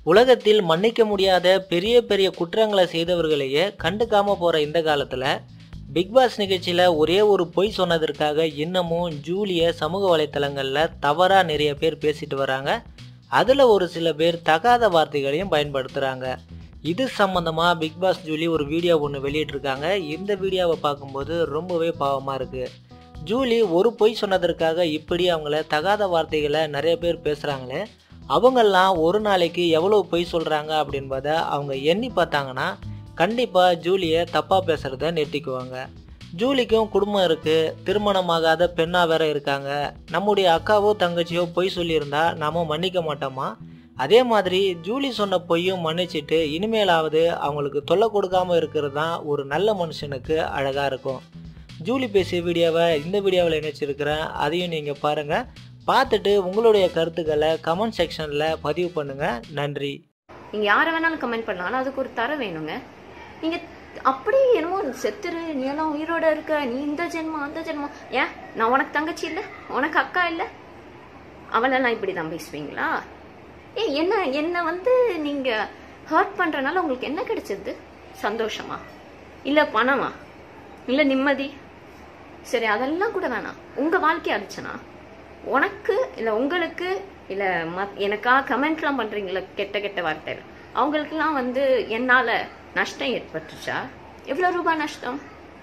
உலகத்தில் மன்னிக்க முடியாத பெரிய பெரிய குற்றங்களை செய்தவர்களையே கண்டுக்காம போற இந்த காலத்துல பிக் பாஸ் நிகழ்ச்சியில ஒரே ஒரு பொய் சொன்னதற்காக இன்னமும் ஜூலிய சமூக வலைத்தளங்கள்ல தவறா நிறைய பேர் பேசிட்டு வராங்க அதுல ஒரு சில பேர் தகாத வார்த்தைகளையும் பயன்படுத்துறாங்க இது சம்பந்தமா பிக் பாஸ் ஜூலி ஒரு வீடியோ ஒன்று வெளியிட்டிருக்காங்க இந்த வீடியோவை பார்க்கும்போது ரொம்பவே பாவமா இருக்கு ஜூலி ஒரு பொய் சொன்னதற்காக இப்படி அவங்கள தகாத வார்த்தைகளை நிறைய பேர் பேசுகிறாங்களே அவங்கெல்லாம் ஒரு நாளைக்கு எவ்வளோ பொய் சொல்கிறாங்க அப்படின்பத அவங்க எண்ணி பார்த்தாங்கன்னா கண்டிப்பாக ஜூலியை தப்பாக பேசுகிறத நிறுத்திக்குவாங்க ஜூலிக்கும் குடும்பம் இருக்குது திருமணமாகாத பெண்ணாக வேற இருக்காங்க நம்முடைய அக்காவோ தங்கச்சியோ பொய் சொல்லியிருந்தா நாம மன்னிக்க மாட்டோமா அதே மாதிரி ஜூலி சொன்ன பொய்யும் மன்னிச்சிட்டு இனிமேலாவது அவங்களுக்கு தொல்லை கொடுக்காம இருக்கிறது தான் ஒரு நல்ல மனுஷனுக்கு அழகாக இருக்கும் ஜூலி பேசிய வீடியோவை இந்த வீடியோவில் இணைச்சிருக்கிறேன் அதையும் நீங்கள் பாருங்கள் பார்த்துட்டு உங்களுடைய கருத்துக்களை கமெண்ட் செக்ஷனில் பதிவு பண்ணுங்கள் நன்றி நீங்க யாரை வேணாலும் கமெண்ட் பண்ணலாம் ஆனா அதுக்கு ஒரு தர வேணுங்க நீங்க அப்படியே என்னமோ செத்துரு நீ எல்லாம் உயிரோட இருக்க நீ இந்த ஜென்மம் அந்த ஜென்மம் ஏன் நான் உனக்கு தங்கச்சி இல்ல உனக்கு அக்கா இல்ல அவளெல்லாம் இப்படி தான் பேசுவீங்களா ஏ என்ன என்ன வந்து நீங்க ஹர்ட் பண்றனால உங்களுக்கு என்ன கிடைச்சது சந்தோஷமா இல்ல பணமா இல்ல நிம்மதி சரி அதெல்லாம் கூட வேணாம் உங்க வாழ்க்கைய அடிச்சனா உனக்கு இல்ல உங்களுக்கு இல்ல மத்- எனக்கா கமெண்ட்லாம் பண்றீங்களா கெட்ட கெட்ட வார்த்தைகள் அவங்களுக்குலாம் வந்து என்னால நஷ்டம் ஏற்பட்டுச்சா எவ்வளவு ரூபாய் நஷ்டம்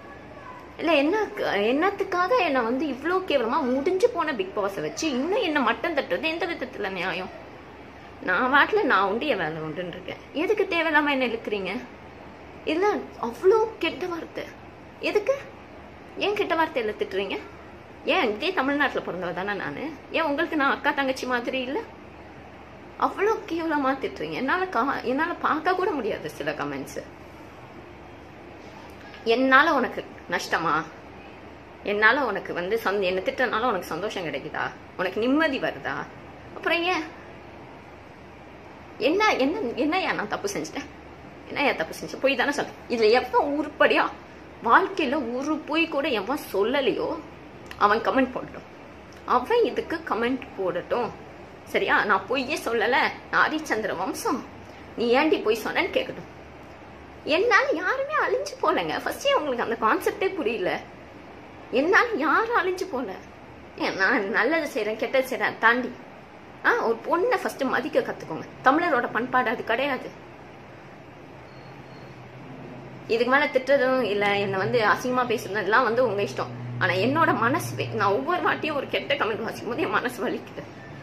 இல்ல என்ன என்னத்துக்காக என்ன வந்து இவ்ளோ கேவலமா முடிஞ்சு போன பிக் பாஸை வச்சு இன்னும் என்ன மட்டம் தட்டுறது எந்த விதத்துல நியாயம் நான் வாட்டில நான் உண்டு என் வேலை உண்டுன்னு இருக்கேன் எதுக்கு தேவையில்லாம என்ன இழுக்கிறீங்க இல்ல அவ்வளோ கெட்ட வார்த்தை எதுக்கு ஏன் கெட்ட வார்த்தையில திட்டுறீங்க ஏன் இதே தமிழ்நாட்டுல பிறந்தவ தானே நான் ஏன் உங்களுக்கு நான் அக்கா தங்கச்சி மாதிரி இல்லை அவ்வளோ கேவலமா திட்டுறீங்க என்னால கா- என்னால பார்க்க கூட முடியாது சில கமெண்ட்ஸ் என்னால உனக்கு நஷ்டமா என்னால உனக்கு வந்து சந்த என்ன திட்டனால உனக்கு சந்தோஷம் கிடைக்குதா உனக்கு நிம்மதி வருதா அப்புறம் ஏன் என்ன என்ன என்னய்யா நான் தப்பு செஞ்சுட்டேன் என்னய்யா தப்பு செஞ்சேன் போய் தானே சொல்ல இதுல எவன் உருப்படியா வாழ்க்கையில ஒரு பொய் கூட எவன் சொல்லலையோ அவன் கமெண்ட் போடட்டும் அவன் இதுக்கு கமெண்ட் போடட்டும் சரியா நான் பொய்யே சொல்லல நான் ஹரிச்சந்திர வம்சம் நீ ஏண்டி பொய் சொன்னேன்னு கேட்கட்டும் என்னால யாருமே அழிஞ்சு போலங்க ஃபர்ஸ்டே உங்களுக்கு அந்த கான்செப்டே புரியல என்னால யாரும் அழிஞ்சு போல ஏன் நான் நல்லது செய்றேன் கெட்டது செய்றேன் தாண்டி ஆ ஒரு பொண்ணை ஃபர்ஸ்ட் மதிக்க கத்துக்கோங்க தமிழரோட பண்பாடு அது கிடையாது இதுக்கு மேல திட்டுறதும் இல்ல என்ன வந்து அசிங்கமா பேசுறதும் எல்லாம் வந்து உங்க இஷ்டம் ஆனா என்னோட மனசு வே- நான் ஒவ்வொரு வாட்டியும் ஒரு கெட்ட கமெண்ட் வாசிக்கும் போது என் மனசு வலிக்குது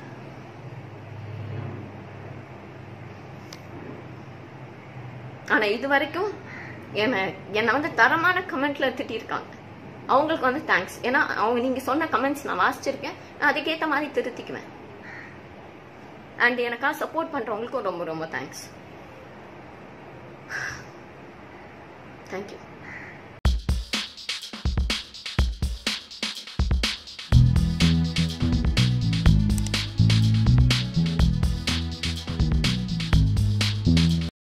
ஆனா இது வரைக்கும் என்ன என்னை வந்து தரமான கமெண்ட்ல திட்டிருக்காங்க அவங்களுக்கு வந்து தேங்க்ஸ் ஏன்னா அவங்க நீங்க சொன்ன கமெண்ட்ஸ் நான் வாசிச்சிருக்கேன் நான் அதுக்கேத்த மாதிரி திருத்திக்குவேன் அண்ட் எனக்காக சப்போர்ட் பண்றவங்களுக்கும் ரொம்ப ரொம்ப தேங்க்ஸ் தேங்க்யூ